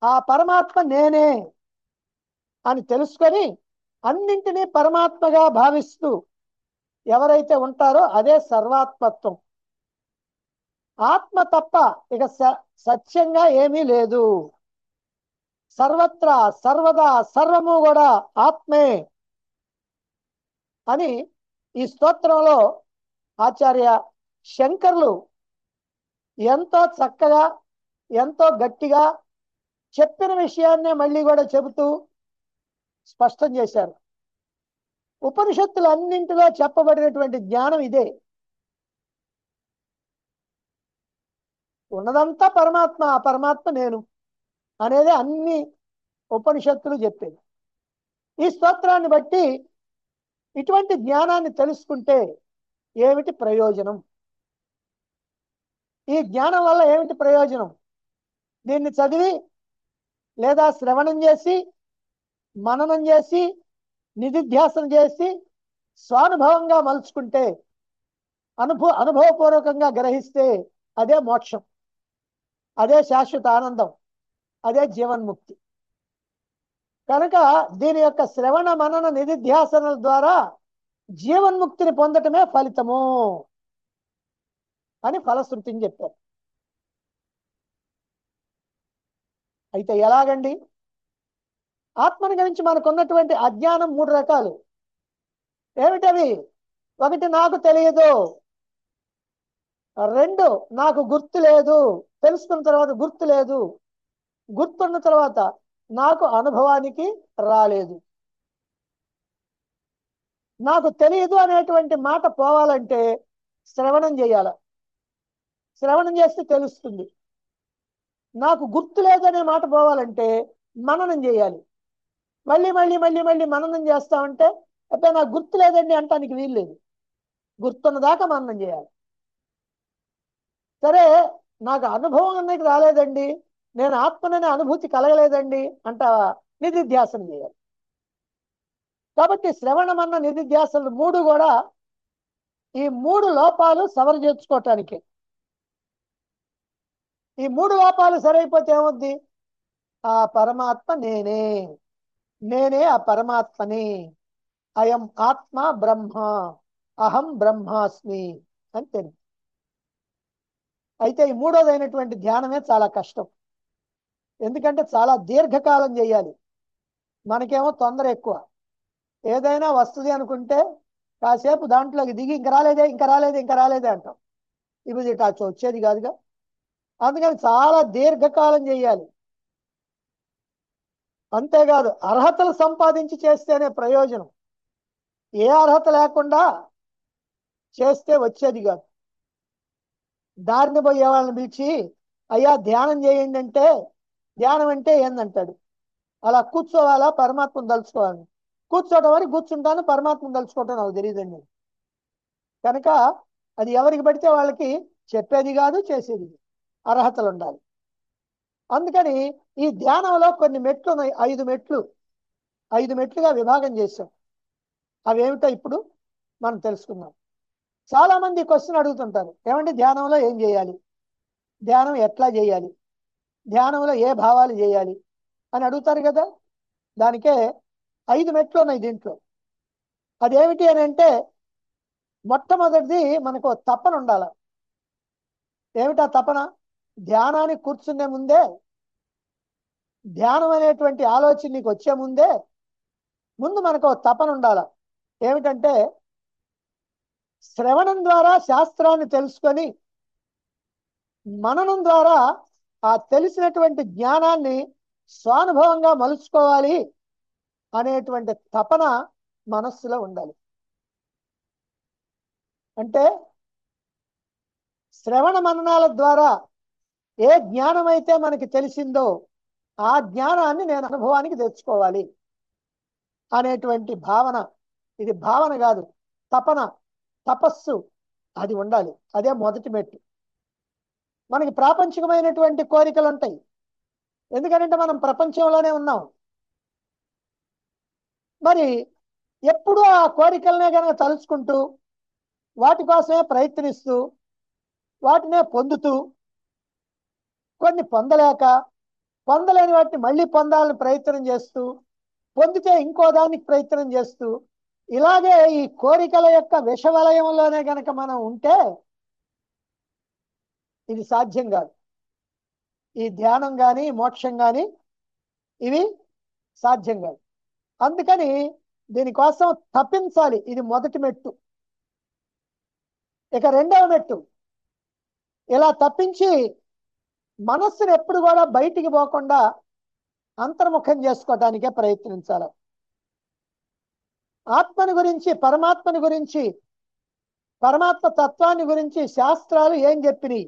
ఆ పరమాత్మ నేనే అని తెలుసుకొని అన్నింటినీ పరమాత్మగా భావిస్తూ ఎవరైతే ఉంటారో అదే సర్వాత్మత్వం ఆత్మ తప్ప ఇక స- సత్యంగా ఏమీ లేదు సర్వత్రా సర్వదా సర్వము కూడా ఆత్మే అని ఈ స్తోత్రంలో ఆచార్య శంకర్లు ఎంతో చక్కగా ఎంతో గట్టిగా చెప్పిన విషయాన్నే మళ్ళీ కూడా చెబుతూ స్పష్టం చేశారు ఉపనిషత్తులు అన్నింటిలో చెప్పబడినటువంటి జ్ఞానం ఇదే ఉన్నదంతా పరమాత్మ ఆ పరమాత్మ నేను అనేది అన్ని ఉపనిషత్తులు చెప్పేది ఈ స్తోత్రాన్ని బట్టి ఇటువంటి జ్ఞానాన్ని తెలుసుకుంటే ఏమిటి ప్రయోజనం ఈ జ్ఞానం వల్ల ఏమిటి ప్రయోజనం దీన్ని చదివి లేదా శ్రవణం చేసి మననం చేసి నిధిధ్యాసన చేసి స్వానుభవంగా మలుచుకుంటే అనుభవ అనుభవపూర్వకంగా గ్రహిస్తే అదే మోక్షం అదే శాశ్వత ఆనందం అదే జీవన్ముక్తి కనుక దీని యొక్క శ్రవణ మనన నిధిధ్యాసనల ద్వారా జీవన్ముక్తిని పొందటమే ఫలితము అని ఫలశ్రుతిని చెప్పారు అయితే ఎలాగండి ఆత్మని గురించి మనకున్నటువంటి అజ్ఞానం మూడు రకాలు ఏమిటవి ఒకటి నాకు తెలియదు రెండు నాకు గుర్తు లేదు తెలుసుకున్న తర్వాత గుర్తు లేదు గుర్తున్న తర్వాత నాకు అనుభవానికి రాలేదు నాకు తెలియదు అనేటువంటి మాట పోవాలంటే శ్రవణం చేయాల శ్రవణం చేస్తే తెలుస్తుంది నాకు గుర్తు లేదనే మాట పోవాలంటే మననం చేయాలి మళ్ళీ మళ్ళీ మళ్ళీ మళ్ళీ మననం చేస్తామంటే అబ్బాయి నాకు గుర్తు లేదండి అంటానికి వీలు లేదు గుర్తున్న దాకా మననం చేయాలి సరే నాకు అనుభవం అనేది రాలేదండి నేను ఆత్మననే అనుభూతి కలగలేదండి అంటావా నిధిధ్యాసనం చేయాలి కాబట్టి శ్రవణమన్న నిధిధ్యాసనలు మూడు కూడా ఈ మూడు లోపాలు సవర చేర్చుకోవటానికి ఈ మూడు లోపాలు సరైపోతే ఏమవుద్ది ఆ పరమాత్మ నేనే నేనే ఆ పరమాత్మని అయం ఆత్మ బ్రహ్మ అహం బ్రహ్మాస్మి అని తెలియదు అయితే ఈ మూడోదైనటువంటి ధ్యానమే చాలా కష్టం ఎందుకంటే చాలా దీర్ఘకాలం చేయాలి మనకేమో తొందర ఎక్కువ ఏదైనా వస్తుంది అనుకుంటే కాసేపు దాంట్లోకి దిగి ఇంకా రాలేదే ఇంకా రాలేదే ఇంకా రాలేదే అంటాం ఇప్పుడు ఇటు అచ్చు వచ్చేది కాదుగా అందుకని చాలా దీర్ఘకాలం చేయాలి అంతేకాదు అర్హతలు సంపాదించి చేస్తేనే ప్రయోజనం ఏ అర్హత లేకుండా చేస్తే వచ్చేది కాదు దారిని పోయే వాళ్ళని పిలిచి అయ్యా ధ్యానం చేయండి అంటే ధ్యానం అంటే ఏందంటాడు అలా కూర్చోవాలా పరమాత్మను తలుచుకోవాలి కూర్చోవడం అని కూర్చుంటాను పరమాత్మను తలుచుకోవటం నాకు తెలియదండి కనుక అది ఎవరికి పడితే వాళ్ళకి చెప్పేది కాదు చేసేది కాదు. అర్హతలు ఉండాలి అందుకని ఈ ధ్యానంలో కొన్ని మెట్లు ఉన్నాయి ఐదు మెట్లు ఐదు మెట్లుగా విభాగం చేశాం అవేమిటో ఇప్పుడు మనం తెలుసుకుందాం చాలా మంది క్వశ్చన్ అడుగుతుంటారు ఏమంటే ధ్యానంలో ఏం చేయాలి ధ్యానం ఎట్లా చేయాలి ధ్యానంలో ఏ భావాలు చేయాలి అని అడుగుతారు కదా దానికే ఐదు మెట్లు ఉన్నాయి దీంట్లో అదేమిటి అని అంటే మొట్టమొదటిది మనకు ఓ తపన ఉండాలి ఏమిటా తపన ధ్యానానికి కూర్చునే ముందే ధ్యానం అనేటువంటి ఆలోచన నీకు వచ్చే ముందే ముందు మనకు ఓ తపన ఉండాలి ఏమిటంటే శ్రవణం ద్వారా శాస్త్రాన్ని తెలుసుకొని మననం ద్వారా ఆ తెలిసినటువంటి జ్ఞానాన్ని స్వానుభవంగా మలుచుకోవాలి అనేటువంటి తపన మనస్సులో ఉండాలి అంటే శ్రవణ మననాల ద్వారా ఏ జ్ఞానం అయితే మనకి తెలిసిందో ఆ జ్ఞానాన్ని నేను అనుభవానికి తెచ్చుకోవాలి అనేటువంటి భావన ఇది భావన కాదు తపన తపస్సు అది ఉండాలి అదే మొదటి మెట్టు మనకి ప్రాపంచికమైనటువంటి కోరికలు ఉంటాయి ఎందుకంటే మనం ప్రపంచంలోనే ఉన్నాం మరి ఎప్పుడూ ఆ కోరికలనే కనుక తలుచుకుంటూ వాటి కోసమే ప్రయత్నిస్తూ వాటినే పొందుతూ కొన్ని పొందలేక పొందలేని వాటిని మళ్ళీ పొందాలని ప్రయత్నం చేస్తూ పొందితే ఇంకో దానికి ప్రయత్నం చేస్తూ ఇలాగే ఈ కోరికల యొక్క విషవలయంలోనే గనక మనం ఉంటే ఇది సాధ్యం కాదు ఈ ధ్యానం కానీ మోక్షం కానీ ఇవి సాధ్యం కాదు అందుకని దీనికోసం తప్పించాలి ఇది మొదటి మెట్టు ఇక రెండవ మెట్టు ఇలా తప్పించి మనస్సును ఎప్పుడు కూడా బయటికి పోకుండా అంతర్ముఖం చేసుకోవటానికే ప్రయత్నించాలి ఆత్మని గురించి పరమాత్మని గురించి పరమాత్మ తత్వాన్ని గురించి శాస్త్రాలు ఏం చెప్పినాయి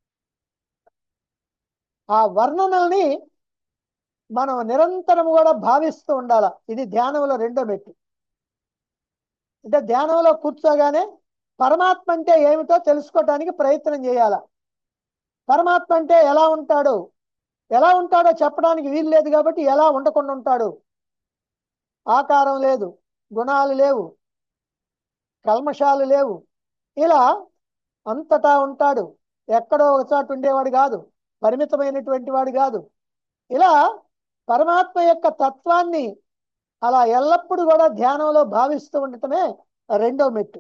ఆ వర్ణనల్ని మనం నిరంతరం కూడా భావిస్తూ ఉండాల ఇది ధ్యానంలో రెండో మెట్టు అంటే ధ్యానంలో కూర్చోగానే పరమాత్మ అంటే ఏమిటో తెలుసుకోవటానికి ప్రయత్నం చేయాల పరమాత్మ అంటే ఎలా ఉంటాడు ఎలా ఉంటాడో చెప్పడానికి వీలు లేదు కాబట్టి ఎలా ఉండకుండా ఉంటాడు ఆకారం లేదు గుణాలు లేవు కల్మషాలు లేవు ఇలా అంతటా ఉంటాడు ఎక్కడో ఒక చోట ఉండేవాడు కాదు పరిమితమైనటువంటి వాడు కాదు ఇలా పరమాత్మ యొక్క తత్వాన్ని అలా ఎల్లప్పుడూ కూడా ధ్యానంలో భావిస్తూ ఉండటమే రెండో మెట్టు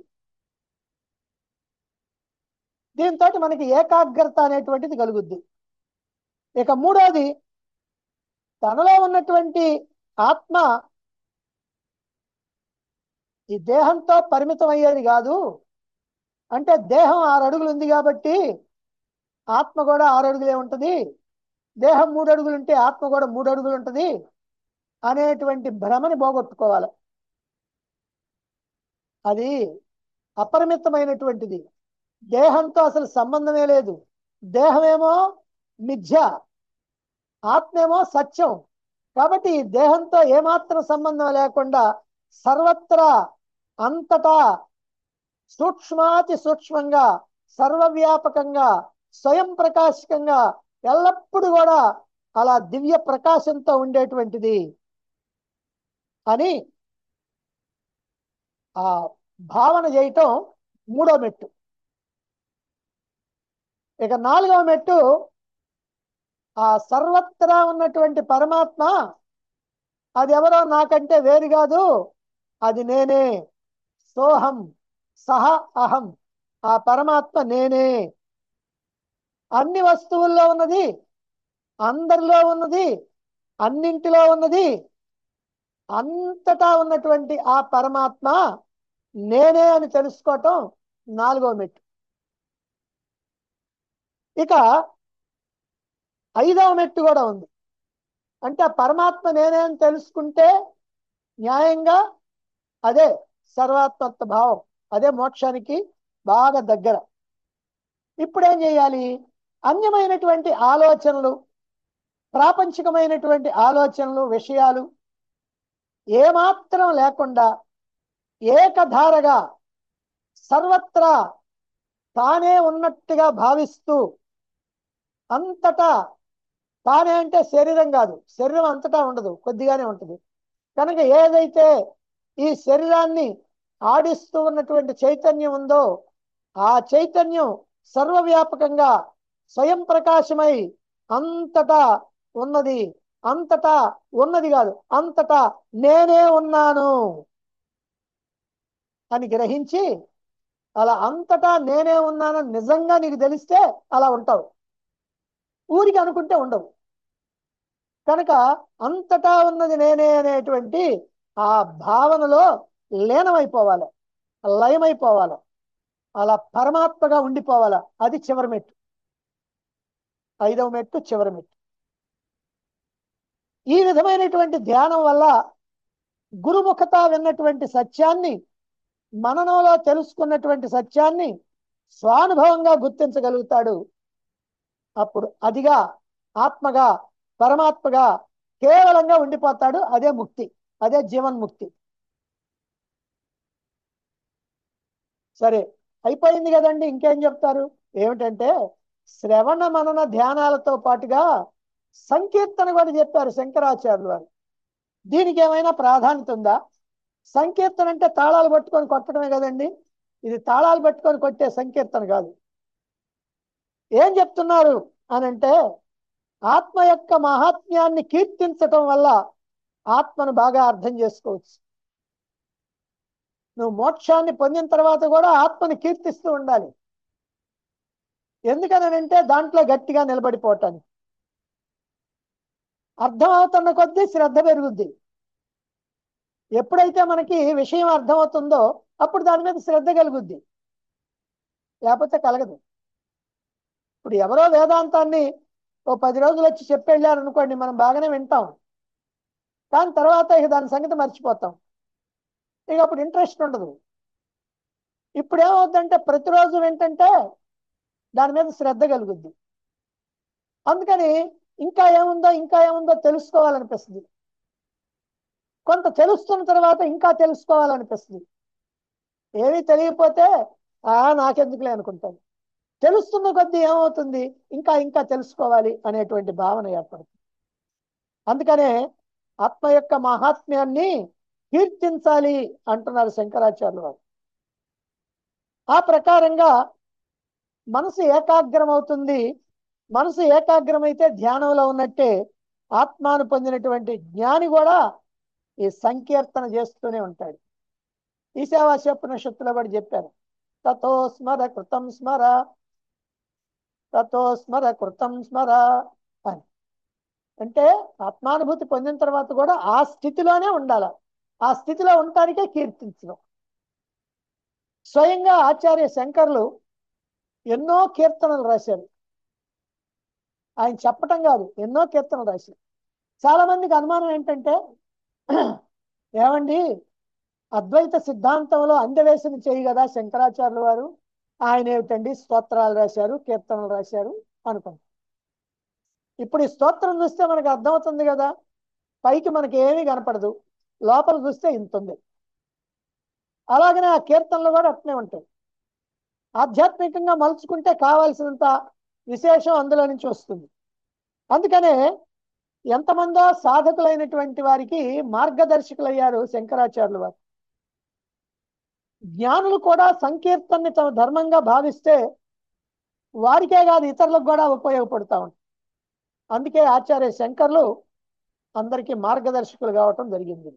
దీంతో మనకి ఏకాగ్రత అనేటువంటిది కలుగుద్ది ఇక మూడోది తనలో ఉన్నటువంటి ఆత్మ ఈ దేహంతో పరిమితం అయ్యేది కాదు అంటే దేహం ఆరు అడుగులు ఉంది కాబట్టి ఆత్మ కూడా ఆరు అడుగులే ఉంటుంది దేహం మూడు అడుగులు ఉంటే ఆత్మ కూడా మూడు అడుగులు ఉంటుంది అనేటువంటి భ్రమని పోగొట్టుకోవాలి అది అపరిమితమైనటువంటిది దేహంతో అసలు సంబంధమే లేదు దేహమేమో మిథ్య ఆత్మేమో సత్యం కాబట్టి ఈ దేహంతో ఏమాత్రం సంబంధం లేకుండా సర్వత్రా అంతటా సూక్ష్మాతి సూక్ష్మంగా సర్వవ్యాపకంగా స్వయం ప్రకాశకంగా ఎల్లప్పుడూ కూడా అలా దివ్య ప్రకాశంతో ఉండేటువంటిది అని ఆ భావన చేయటం మూడో మెట్టు ఇక నాలుగవ మెట్టు ఆ సర్వత్రా ఉన్నటువంటి పరమాత్మ అది ఎవరో నాకంటే వేరు కాదు అది నేనే సోహం సహ అహం ఆ పరమాత్మ నేనే అన్ని వస్తువుల్లో ఉన్నది అందరిలో ఉన్నది అన్నింటిలో ఉన్నది అంతటా ఉన్నటువంటి ఆ పరమాత్మ నేనే అని తెలుసుకోవటం నాలుగో మెట్టు ఇక ఐదవ మెట్టు కూడా ఉంది అంటే ఆ పరమాత్మ నేనే అని తెలుసుకుంటే న్యాయంగా అదే సర్వాత్మత్వ భావం అదే మోక్షానికి బాగా దగ్గర ఇప్పుడు ఏం చేయాలి అన్యమైనటువంటి ఆలోచనలు ప్రాపంచికమైనటువంటి ఆలోచనలు విషయాలు ఏమాత్రం లేకుండా ఏకధారగా సర్వత్రా తానే ఉన్నట్టుగా భావిస్తూ అంతటా తానే అంటే శరీరం కాదు శరీరం అంతటా ఉండదు కొద్దిగానే ఉంటుంది కనుక ఏదైతే ఈ శరీరాన్ని ఆడిస్తూ ఉన్నటువంటి చైతన్యం ఉందో ఆ చైతన్యం సర్వవ్యాపకంగా స్వయం ప్రకాశమై అంతటా ఉన్నది అంతటా ఉన్నది కాదు అంతటా నేనే ఉన్నాను అని గ్రహించి అలా అంతటా నేనే ఉన్నానని నిజంగా నీకు తెలిస్తే అలా ఉంటావు ఊరికి అనుకుంటే ఉండవు కనుక అంతటా ఉన్నది నేనే అనేటువంటి ఆ భావనలో లీనమైపోవాలి లయమైపోవాలి అలా పరమాత్మగా ఉండిపోవాలి అది చివరి మెట్టు ఐదవ మెట్టు చివరి మెట్టు ఈ విధమైనటువంటి ధ్యానం వల్ల గురుముఖత విన్నటువంటి సత్యాన్ని మననంలో తెలుసుకున్నటువంటి సత్యాన్ని స్వానుభవంగా గుర్తించగలుగుతాడు అప్పుడు అదిగా ఆత్మగా పరమాత్మగా కేవలంగా ఉండిపోతాడు అదే ముక్తి అదే జీవన్ముక్తి సరే అయిపోయింది కదండి ఇంకేం చెప్తారు ఏమిటంటే శ్రవణ మనన ధ్యానాలతో పాటుగా సంకీర్తన కూడా చెప్పారు శంకరాచార్యులు వారు దీనికి ఏమైనా ప్రాధాన్యత ఉందా సంకీర్తన అంటే తాళాలు పట్టుకొని కొట్టడమే కదండి ఇది తాళాలు పట్టుకొని కొట్టే సంకీర్తన కాదు ఏం చెప్తున్నారు అని అంటే ఆత్మ యొక్క మహాత్మ్యాన్ని కీర్తించటం వల్ల ఆత్మను బాగా అర్థం చేసుకోవచ్చు నువ్వు మోక్షాన్ని పొందిన తర్వాత కూడా ఆత్మని కీర్తిస్తూ ఉండాలి ఎందుకనంటే దాంట్లో గట్టిగా నిలబడిపోవటానికి అర్థం అవుతున్న కొద్దీ శ్రద్ధ పెరుగుద్ది ఎప్పుడైతే మనకి విషయం అర్థమవుతుందో అప్పుడు దాని మీద శ్రద్ధ కలుగుద్ది లేకపోతే కలగదు ఇప్పుడు ఎవరో వేదాంతాన్ని ఓ పది రోజులు వచ్చి చెప్పి వెళ్ళారు అనుకోండి మనం బాగానే వింటాం కానీ తర్వాత ఇక దాని సంగతి మర్చిపోతాం ఇక అప్పుడు ఇంట్రెస్ట్ ఉండదు ఇప్పుడు ఏమవుద్దంటే ప్రతిరోజు వింటుంటే దాని మీద శ్రద్ధ కలుగుద్ది అందుకని ఇంకా ఏముందో ఇంకా ఏముందో తెలుసుకోవాలనిపిస్తుంది కొంత తెలుస్తున్న తర్వాత ఇంకా తెలుసుకోవాలనిపిస్తుంది ఏమీ తెలియకపోతే ఆ నాకెందుకులే అనుకుంటాను తెలుస్తున్న కొద్దీ ఏమవుతుంది ఇంకా ఇంకా తెలుసుకోవాలి అనేటువంటి భావన ఏర్పడుతుంది అందుకనే ఆత్మ యొక్క మహాత్మ్యాన్ని కీర్తించాలి అంటున్నారు శంకరాచార్యులు వారు ఆ ప్రకారంగా మనసు ఏకాగ్రం అవుతుంది మనసు ఏకాగ్రమైతే ధ్యానంలో ఉన్నట్టే ఆత్మాను పొందినటువంటి జ్ఞాని కూడా ఈ సంకీర్తన చేస్తూనే ఉంటాడు ఈశావాస్యోపనిషత్తులో కూడా చెప్పారు తతో స్మర కృతం స్మర తతో స్మర కృతం స్మర అని అంటే ఆత్మానుభూతి పొందిన తర్వాత కూడా ఆ స్థితిలోనే ఉండాల ఆ స్థితిలో ఉండటానికే కీర్తించడం స్వయంగా ఆచార్య శంకర్లు ఎన్నో కీర్తనలు రాశారు ఆయన చెప్పటం కాదు ఎన్నో కీర్తనలు రాశారు చాలా మందికి అనుమానం ఏంటంటే ఏమండి అద్వైత సిద్ధాంతంలో అందవేసిన చేయి కదా శంకరాచార్యుల వారు ఆయన ఏమిటండి స్తోత్రాలు రాశారు కీర్తనలు రాశారు అనుకుంటాం ఇప్పుడు ఈ స్తోత్రం చూస్తే మనకు అర్థమవుతుంది కదా పైకి మనకి ఏమీ కనపడదు లోపల చూస్తే ఇంత ఉంది అలాగనే ఆ కీర్తనలు కూడా అట్నే ఉంటాయి ఆధ్యాత్మికంగా మలుచుకుంటే కావాల్సినంత విశేషం అందులో నుంచి వస్తుంది అందుకనే ఎంతమందో సాధకులైనటువంటి వారికి మార్గదర్శకులయ్యారు శంకరాచార్యులు వారు జ్ఞానులు కూడా సంకీర్తనని తమ ధర్మంగా భావిస్తే వారికే కాదు ఇతరులకు కూడా ఉపయోగపడతా ఉంటాయి అందుకే ఆచార్య శంకర్లు అందరికీ మార్గదర్శకులు కావటం జరిగింది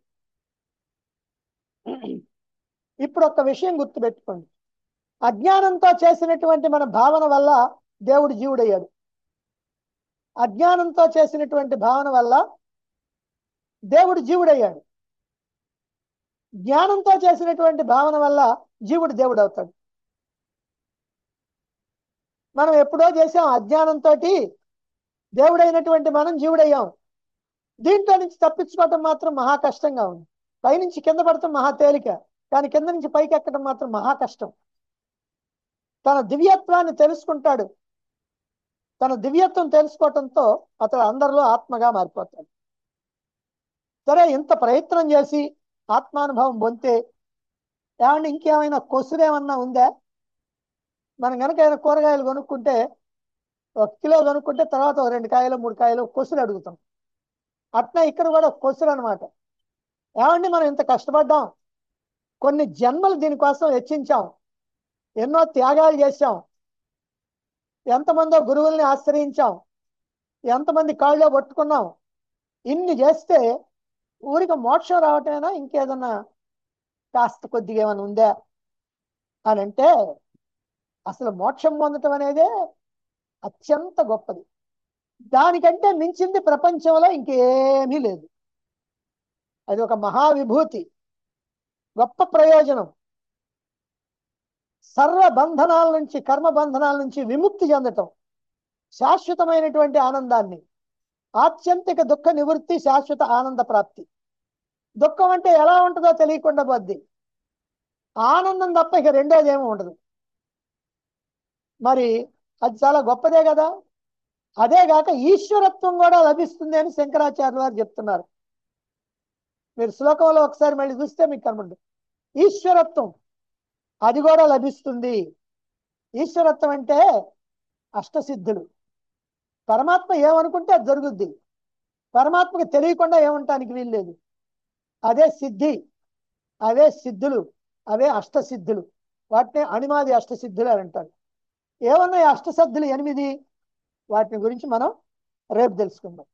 ఇప్పుడు ఒక విషయం గుర్తుపెట్టుకోండి అజ్ఞానంతో చేసినటువంటి మన భావన వల్ల దేవుడు జీవుడయ్యాడు అజ్ఞానంతో చేసినటువంటి భావన వల్ల దేవుడు జీవుడయ్యాడు జ్ఞానంతో చేసినటువంటి భావన వల్ల జీవుడు దేవుడు అవుతాడు మనం ఎప్పుడో చేసాం అజ్ఞానంతో దేవుడైనటువంటి మనం జీవుడయ్యాం దీంట్లో నుంచి తప్పించుకోవటం మాత్రం మహా కష్టంగా ఉంది పైనుంచి కింద పడటం మహా తేలిక కానీ కింద నుంచి పైకి ఎక్కడం మాత్రం మహా కష్టం తన దివ్యత్వాన్ని తెలుసుకుంటాడు తన దివ్యత్వం తెలుసుకోవటంతో అతడు అందరిలో ఆత్మగా మారిపోతాడు సరే ఇంత ప్రయత్నం చేసి ఆత్మానుభవం పొందితే ఏమంటే ఇంకేమైనా కొసురేమన్నా ఉందా మనం కనుక ఏమైనా కూరగాయలు కొనుక్కుంటే ఒక కిలో కొనుక్కుంటే తర్వాత ఒక రెండు కాయలు మూడు కాయలు కొసురు అడుగుతాం అట్లా ఇక్కడ కూడా కొసురు అనమాట ఏమండి మనం ఇంత కష్టపడ్డాం కొన్ని జన్మలు దీనికోసం హెచ్చించాం ఎన్నో త్యాగాలు చేశాం ఎంతమందో గురువుల్ని ఆశ్రయించాం ఎంతమంది కాళ్ళలో పట్టుకున్నాం ఇన్ని చేస్తే ఊరికి మోక్షం రావటమేనా ఇంకేదన్నా కాస్త కొద్దిగా ఏమైనా ఉందా అని అంటే అసలు మోక్షం పొందటం అనేదే అత్యంత గొప్పది దానికంటే మించింది ప్రపంచంలో ఇంకేమీ లేదు అది ఒక మహావిభూతి గొప్ప ప్రయోజనం సర్వ బంధనాల నుంచి కర్మ బంధనాల నుంచి విముక్తి చెందటం శాశ్వతమైనటువంటి ఆనందాన్ని ఆత్యంతిక దుఃఖ నివృత్తి శాశ్వత ఆనంద ప్రాప్తి దుఃఖం అంటే ఎలా ఉంటుందో తెలియకుండా పోద్ది ఆనందం తప్ప ఇక రెండోది ఏమీ ఉండదు మరి అది చాలా గొప్పదే కదా అదే కాక ఈశ్వరత్వం కూడా లభిస్తుంది అని శంకరాచార్య వారు చెప్తున్నారు మీరు శ్లోకంలో ఒకసారి మళ్ళీ చూస్తే మీకు కనబడు ఈశ్వరత్వం అది కూడా లభిస్తుంది ఈశ్వరత్వం అంటే అష్టసిద్ధులు పరమాత్మ ఏమనుకుంటే అది జరుగుద్ది పరమాత్మకు తెలియకుండా ఏమంటానికి వీల్లేదు అదే సిద్ధి అవే సిద్ధులు అవే అష్టసిద్ధులు వాటిని అణిమాది అష్టసిద్ధులు అని అంటారు ఏమన్నాయి అష్టసిద్ధులు ఎనిమిది వాటిని గురించి మనం రేపు తెలుసుకుందాం